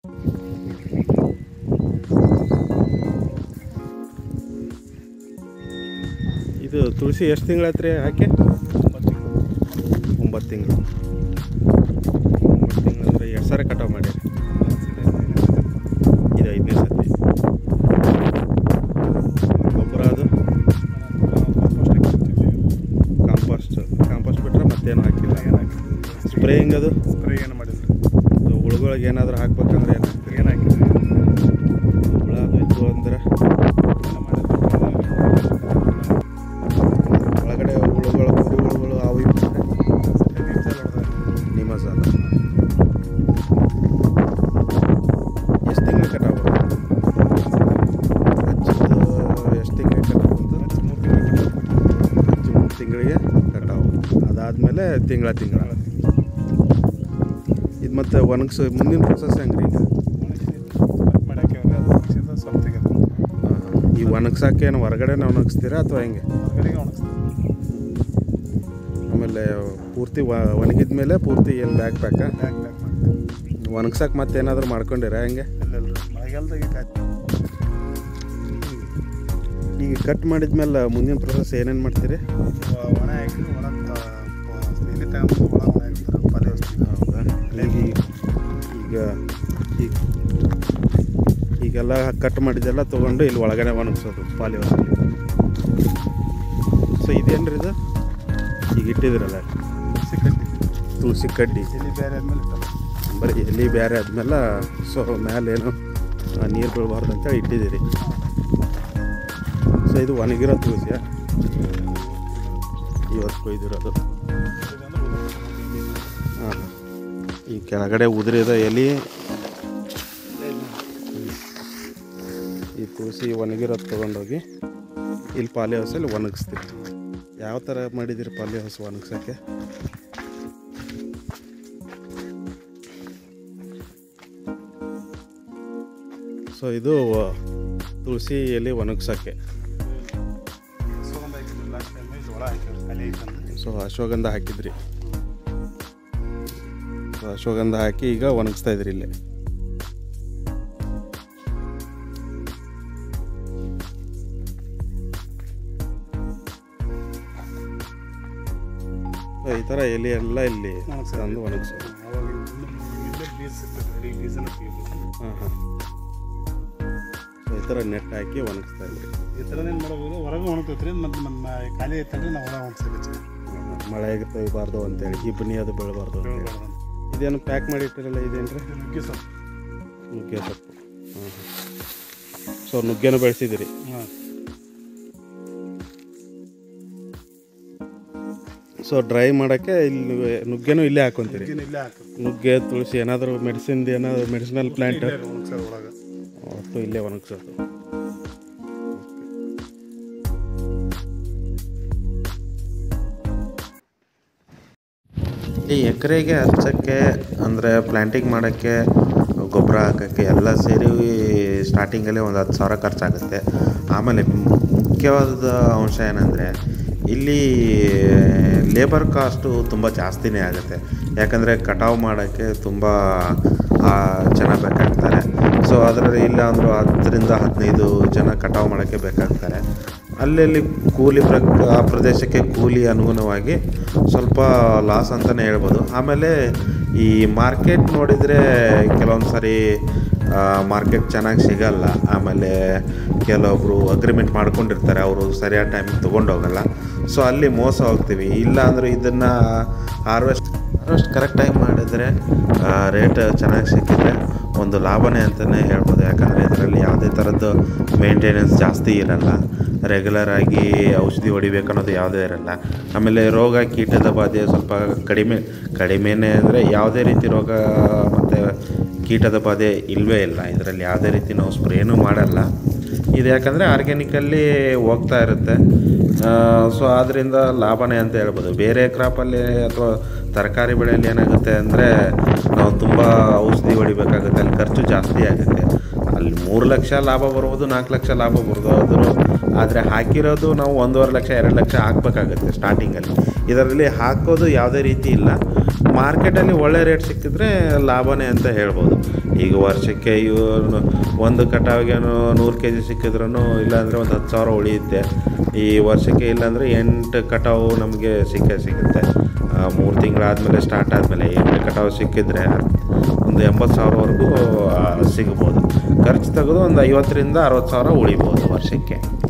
ಇದು ತುಳಸಿ ಎಷ್ಟು ತಿಂಗಳಾಯ್ತು ರೀ ಹಾಕಿ ಒಂಬತ್ತು ತಿಂಗಳು ಒಂಬತ್ತು ತಿಂಗಳು ಅಂದರೆ ಎರಡು ಸಾವಿರ ಕಟಾವು ಮಾಡಿ ಇದು ಐದನೇ ಸತಿ ಗೊಬ್ಬರ ಅದು ಕಾಂಪೋಸ್ಟ್ ಕಾಂಪೋಸ್ಟ್ ಬಿಟ್ಟರೆ ಮತ್ತೇನು ಹಾಕಿಲ್ಲ ಸ್ಪ್ರೇಯಿಂಗ್ ಅದು ಸ್ಪ್ರೇ ಏನು ಮಾಡಿಲ್ಲ ಇದು ಹುಳುಗಳಿಗೆ ಏನಾದರೂ ಹಾಕ್ಬೇಕಂದ್ರೆ ಏನು ಹಾಕ್ತೀರಿ ಏನು ಹಾಕಿಲ್ಲ ಹುಳ ಅದು ಇದ್ವು ಅಂದ್ರೆ ಒಳಗಡೆ ಹುಳುಗಳು ಕುರಿ ಹುಳುಗಳು ಅವು ಇವು ನಿಮ್ಮ ಸಾಲ ಎಷ್ಟು ತಿಂಗಳು ಕಟಾವು ಹಚ್ಚಿದ್ದು ಎಷ್ಟು ತಿಂಗಳಿಗೆ ಕಟಾವು ಅಂತ ಹಚ್ಚಿ ಮೂರು ತಿಂಗಳಿಗೆ ಕಟಾವು ಅದಾದಮೇಲೆ ತಿಂಗಳ ತಿಂಗಳ ಇದು ಮತ್ತೆ ಒಣಗಿಸೋ ಮುಂದಿನ ಪ್ರೊಸೆಸ್ ಹೆಂಗೆ ರೀ ಈಗ ಮಾಡಕ್ಕೆ ಸ್ವಲ್ಪ ತೆಗೆದು ಆ, ಈ ಒಣಗ್ಸಕ್ಕೆ ಏನು ಹೊರಗಡೆನೇ ಒಣಗಿಸ್ತೀರಾ ಅಥವಾ ಹೆಂಗೆ ಹೊರಗಡೆಗೆ ಒಣಗಿಸ್ತೀವಿ ಆಮೇಲೆ ಪೂರ್ತಿ ಒಣಗಿದ ಮೇಲೆ ಪೂರ್ತಿ ಏನು ಬ್ಯಾಕ್ ಪ್ಯಾಕ ಬ್ಯಾಗ್ ಬ್ಯಾಗ್ ಮಾಡ್ತೀವಿ ಒಣಗ್ಸಕ್ಕೆ ಮತ್ತೆ ಏನಾದರೂ ಮಾಡ್ಕೊಂಡಿರಾ ಹೆಂಗೆ ಇಲ್ಲ ಇಲ್ಲ ಮಳೆಗಾಲದಾಗೆ ಕಾಯ್ತು ಈಗ ಕಟ್ ಮಾಡಿದ್ಮೇಲೆ ಮುಂದಿನ ಪ್ರೊಸೆಸ್ ಏನೇನು ಮಾಡ್ತೀರಿ ಒಣ ಹಾಕಿ ಒಣ ಇಲ್ಲಿ ತಗೊಂಡು ಒಣ ಒಣ ಹಾಕ್ತಾರೆ ಪಲ್ಯ ವಸ್ತು ಹೌದಾ ಈಗ ಈಗ ಈಗ ಈಗೆಲ್ಲ ಕಟ್ ಮಾಡಿದ್ದೆಲ್ಲ ತೊಗೊಂಡು ಇಲ್ಲಿ ಒಳಗಡೆ ಒಣಗಿಸೋದು ಪಾಲಿ ಸೊ ಇದೇನು ರೀ ಇದು ಈಗ ಇಟ್ಟಿದ್ದೀರಲ್ಲ ಸಿಕ್ಕಂಡಿ ತುಳಸಿ ಕಡ್ಡಿ ಇಲ್ಲಿ ಬೇರೆ ಆದ್ಮೇಲೆ ಇಟ್ಟಲ್ಲ ಬರೀ ಎಲ್ಲಿ ಬೇರೆ ಆದ್ಮೇಲೆ ಸೊ ಮೇಲೇನು ನೀರು ಬೀಳಬಾರ್ದು ಅಂತೇಳಿ ಇಟ್ಟಿದ್ದೀರಿ ಸೊ ಇದು ಒಣಗಿರೋ ತುಳಸಿಯ ಇವತ್ತು ಕೊಯ್ದಿರೋದು ಹಾಂ ಈ ಕೆಳಗಡೆ ಉದುರಿದ ಎಲೆ ಈ ತುಳಸಿ ಒಣಗಿರೋದು ತೊಗೊಂಡೋಗಿ ಇಲ್ಲಿ ಪಾಲಿ ಹೌಸಲ್ಲಿ ಒಣಗಿಸ್ತೀವಿ ಯಾವ ಥರ ಮಾಡಿದ್ದೀರಿ ಪಾಲಿ ಹೌಸ್ ಒಣಗ್ಸೋಕ್ಕೆ ಸೊ ಇದು ತುಳಸಿ ಎಲೆ ಒಣಗ್ಸೋಕ್ಕೆ ಸುಗಂಧ ಹಾಕಿದ್ರು ಲಾಸ್ಟ್ ಟೈಮ್ ಇಲ್ಲಿ ಒಳ ಹಾಕಿದ್ರು ಖಾಲಿ ಐತಂದ್ರೆ ಸೊ ಅಶ್ವಗಂಧ ಹಾಕಿದ್ರಿ ಸೊ ಅಶ್ವಗಂಧ ಹಾಕಿ ಈಗ ಒಣಗಿಸ್ತಾ ಇದ್ರಿ ಇಲ್ಲೇ ಸೊ ಈ ಥರ ಎಲೆ ಎಲ್ಲ ಇಲ್ಲಿ ಒಣಗ್ಸೋದು. ತಂದು ಒಣಗಿಸೋದು ಅವಾಗ ಇಲ್ಲೇ ಬೀಜ ಸಿಗ್ತದೆ ರೆಡಿ ಬೀಜನ ತೆಗಿಬೋದು ಹಾಂ ಹಾಂ ಸೊ ಈ ಥರ ನೆಟ್ ಹಾಕಿ ಒಣಗಿಸ್ತಾ ಇದ್ರಿ ಈ ಥರನೇನು ಮಾಡ್ಬೋದು ಹೊರಗೆ ಒಣಗ್ತೈತೆ ರೀ ಮತ್ತು ನಮ್ಮ ಖಾಲಿ ಐತಂದ್ರೆ ನಾವು ಹೊರ ಒಣಗ್ಸಕ್ಕೆ ಮಳೆಗೆ ತೊಯ್ಬಾರ್ದು ಅಂತೇಳಿ ಇಬ್ಬನಿ ಅದು ಬೀಳಬಾರ್ದು ಅಂತೇಳಿ ಇದೇನು ಪ್ಯಾಕ್ ಮಾಡಿ ಇಟ್ಟಿರಲ್ಲ ಇದೇನು ರೀ ನುಗ್ಗೆ ಸೊಪ್ಪು ನುಗ್ಗೆ ಸೊಪ್ಪು ಹಾಂ ಹಾಂ ಸೊ ನುಗ್ಗೆನೂ ಬೆಳೆಸಿದಿರಿ ಹಾಂ ಸೊ ಡ್ರೈ ಮಾಡೋಕ್ಕೆ ಇಲ್ಲಿ ನುಗ್ಗೆನೂ ಇಲ್ಲೇ ಹಾಕೊಂತೀರಿ ನುಗ್ಗಿನ ಇಲ್ಲೇ ಹಾಕೋದು ನುಗ್ಗೆ ತುಳಸಿ ಏನಾದರೂ ಮೆಡಿಸಿನ್ದು ಏನಾದರೂ ಮೆಡಿಸಿನಲ್ ಪ್ಲ್ಯಾಂಟ್ ಇಲ್ಲೇ ಒಣಗ್ಸೋದು ಒಳಗೆ ಒಟ್ಟು ಇಲ್ಲೇ ಒಣಗಿಸೋದು ಈ ಎಕರೆಗೆ ಹಚ್ಚಕ್ಕೆ ಅಂದರೆ ಪ್ಲ್ಯಾಂಟಿಂಗ್ ಮಾಡೋಕ್ಕೆ ಗೊಬ್ಬರ ಹಾಕೋಕ್ಕೆ ಎಲ್ಲ ಸೇರಿ ಸ್ಟಾರ್ಟಿಂಗಲ್ಲಿ ಒಂದು ಹತ್ತು ಸಾವಿರ ಖರ್ಚಾಗುತ್ತೆ ಆಮೇಲೆ ಮುಖ್ಯವಾದ ಅಂಶ ಏನಂದರೆ ಇಲ್ಲಿ ಲೇಬರ್ ಕಾಸ್ಟು ತುಂಬ ಜಾಸ್ತಿನೇ ಆಗುತ್ತೆ ಯಾಕಂದರೆ ಕಟಾವು ಮಾಡೋಕ್ಕೆ ತುಂಬ ಜನ ಬೇಕಾಗ್ತಾರೆ ಸೊ ಅದರಲ್ಲಿ ಇಲ್ಲ ಅಂದರೂ ಹತ್ತರಿಂದ ಹದಿನೈದು ಜನ ಕಟಾವು ಮಾಡೋಕ್ಕೆ ಬೇಕಾಗ್ತಾರೆ ಅಲ್ಲಲ್ಲಿ ಕೂಲಿ ಪ್ರ ಆ ಪ್ರದೇಶಕ್ಕೆ ಕೂಲಿ ಅನುಗುಣವಾಗಿ ಸ್ವಲ್ಪ ಲಾಸ್ ಅಂತಲೇ ಹೇಳ್ಬೋದು ಆಮೇಲೆ ಈ ಮಾರ್ಕೆಟ್ ನೋಡಿದರೆ ಕೆಲವೊಂದು ಸಾರಿ ಮಾರ್ಕೆಟ್ ಚೆನ್ನಾಗಿ ಸಿಗಲ್ಲ ಆಮೇಲೆ ಕೆಲವೊಬ್ಬರು ಅಗ್ರಿಮೆಂಟ್ ಮಾಡ್ಕೊಂಡಿರ್ತಾರೆ ಅವರು ಸರಿಯಾದ ಟೈಮಿಗೆ ತೊಗೊಂಡೋಗಲ್ಲ ಸೊ ಅಲ್ಲಿ ಮೋಸ ಹೋಗ್ತೀವಿ ಇಲ್ಲ ಅಂದರೆ ಇದನ್ನು ಹಾರ್ವೆಸ್ಟ್ ಹಾರ್ವೆಸ್ಟ್ ಕರೆಕ್ಟಾಗಿ ಮಾಡಿದರೆ ರೇಟ್ ಚೆನ್ನಾಗಿ ಸಿಕ್ಕಿದ್ರೆ ಒಂದು ಲಾಭನೇ ಅಂತಲೇ ಹೇಳ್ಬೋದು ಯಾಕಂದರೆ ಇದರಲ್ಲಿ ಯಾವುದೇ ಥರದ್ದು ಮೇಂಟೆನೆನ್ಸ್ ಜಾಸ್ತಿ ಇರಲ್ಲ ರೆಗ್ಯುಲರ್ ಆಗಿ ಔಷಧಿ ಹೊಡಿಬೇಕನ್ನೋದು ಯಾವುದೇ ಇರಲ್ಲ ಆಮೇಲೆ ರೋಗ ಕೀಟದ ಬಾಧೆ ಸ್ವಲ್ಪ ಕಡಿಮೆ ಕಡಿಮೆನೇ ಅಂದರೆ ಯಾವುದೇ ರೀತಿ ರೋಗ ಮತ್ತು ಕೀಟದ ಬಾಧೆ ಇಲ್ಲವೇ ಇಲ್ಲ ಇದರಲ್ಲಿ ಯಾವುದೇ ರೀತಿ ನಾವು ಸ್ಪ್ರೇನೂ ಮಾಡಲ್ಲ ಇದು ಯಾಕಂದರೆ ಆರ್ಗ್ಯಾನಿಕಲ್ಲಿ ಹೋಗ್ತಾ ಇರುತ್ತೆ ಸೊ ಆದ್ದರಿಂದ ಲಾಭನೇ ಅಂತ ಹೇಳ್ಬೋದು ಬೇರೆ ಕ್ರಾಪಲ್ಲಿ ಅಥವಾ ತರಕಾರಿ ಬೆಳೆಯಲ್ಲಿ ಏನಾಗುತ್ತೆ ಅಂದರೆ ನಾವು ತುಂಬ ಔಷಧಿ ಹೊಡಿಬೇಕಾಗುತ್ತೆ ಅಲ್ಲಿ ಖರ್ಚು ಜಾಸ್ತಿ ಆಗುತ್ತೆ ಅಲ್ಲಿ ಮೂರು ಲಕ್ಷ ಲಾಭ ಬರ್ಬೋದು ನಾಲ್ಕು ಲಕ್ಷ ಲಾಭ ಬರ್ಬೋದು ಆದರೆ ಹಾಕಿರೋದು ನಾವು ಒಂದೂವರೆ ಲಕ್ಷ ಎರಡು ಲಕ್ಷ ಹಾಕ್ಬೇಕಾಗುತ್ತೆ ಸ್ಟಾರ್ಟಿಂಗಲ್ಲಿ ಇದರಲ್ಲಿ ಹಾಕೋದು ಯಾವುದೇ ರೀತಿ ಇಲ್ಲ ಮಾರ್ಕೆಟಲ್ಲಿ ಒಳ್ಳೆ ರೇಟ್ ಸಿಕ್ಕಿದ್ರೆ ಲಾಭನೇ ಅಂತ ಹೇಳ್ಬೋದು ಈಗ ವರ್ಷಕ್ಕೆ ಇವರು ಒಂದು ಕಟಾವಿಗೆ ನೂರು ಕೆ ಜಿ ಸಿಕ್ಕಿದ್ರೂ ಇಲ್ಲಾಂದರೆ ಒಂದು ಹತ್ತು ಸಾವಿರ ಉಳಿಯುತ್ತೆ ಈ ವರ್ಷಕ್ಕೆ ಇಲ್ಲಾಂದರೆ ಎಂಟು ಕಟಾವು ನಮಗೆ ಸಿಕ್ಕೇ ಸಿಗುತ್ತೆ ಮೂರು ತಿಂಗಳಾದಮೇಲೆ ಸ್ಟಾರ್ಟ್ ಆದಮೇಲೆ ಎಂಟು ಕಟಾವು ಸಿಕ್ಕಿದ್ರೆ ಒಂದು ಎಂಬತ್ತು ಸಾವಿರವರೆಗೂ ಆ, ಸಿಗ್ಬೋದು ಖರ್ಚು ತೆಗೆದು ಒಂದು ಐವತ್ತರಿಂದ ಅರವತ್ತು ಸಾವಿರ ಉಳಿಬೋದು ವರ್ಷಕ್ಕೆ